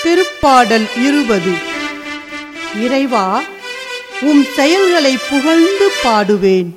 திருப்பாடல் இருபது இறைவா உம் செயல்களை புகழ்ந்து பாடுவேன்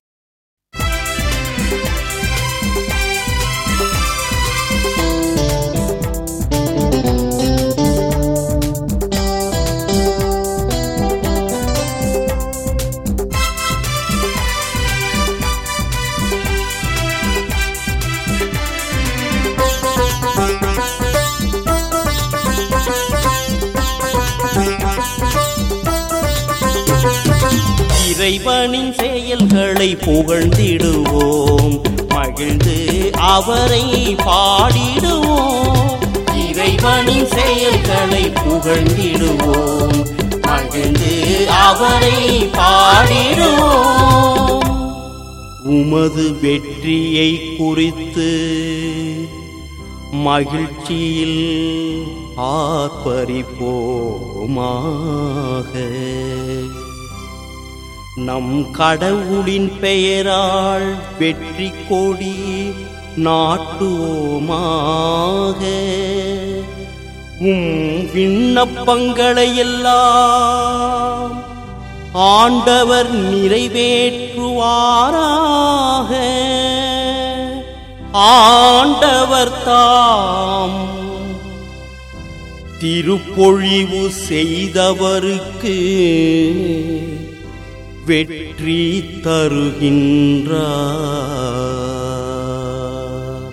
இறைவனின் செயல்களை புகழ்ந்திடுவோம் மகிழ்ந்து அவரை பாடிடுவோம் இறைவனின் செயல்களை புகழ்ந்திடுவோம் மகிழ்ந்து அவரை பாடிடுவோம் உமது வெற்றியை குறித்து மகிழ்ச்சியில் ஆர்ப்பரிப்போமாக நம் கடவுளின் பெயரால் வெற்றி கொடி நாட்டுவோமாக உம் விண்ணப்பங்களை எல்லாம் ஆண்டவர் நிறைவேற்றுவாராக ஆண்டவர் தாம் திருப்பொழிவு செய்தவருக்கு வெற்றி தருகின்றார்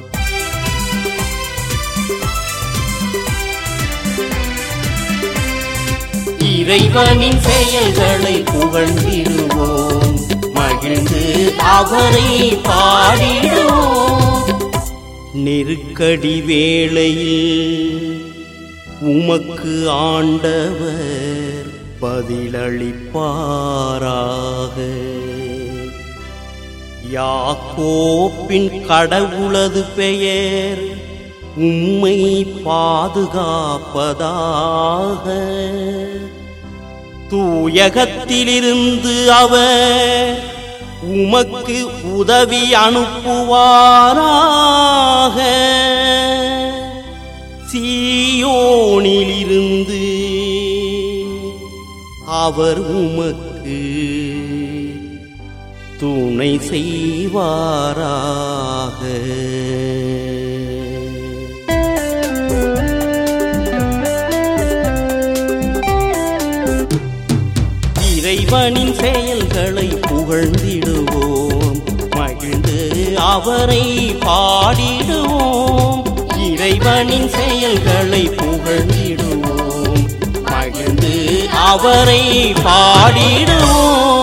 இறைவனின் செயல்களை புகழ்ந்திடுவோம் மகிழ்ந்து அவரை பாடிடுவோம் நெருக்கடி வேளையில் உமக்கு ஆண்டவர் பதிலளிப்பாராக யாக்கோப்பின் கடவுளது பெயர் உம்மை பாதுகாப்பதாக தூயகத்திலிருந்து அவர் உமக்கு உதவி அனுப்புவாராக சீயோனிலிருந்து அவர் உமக்கு துணை செய்வாராக இறைவனின் செயல்களை புகழ்ந்திடுவோம் மகிழ்ந்து அவரை பாடிடுவோம் இறைவனின் செயல்களை புகழ்ந்திடுவோம் மகிழ்ந்து அவரை பாடிடுவோம்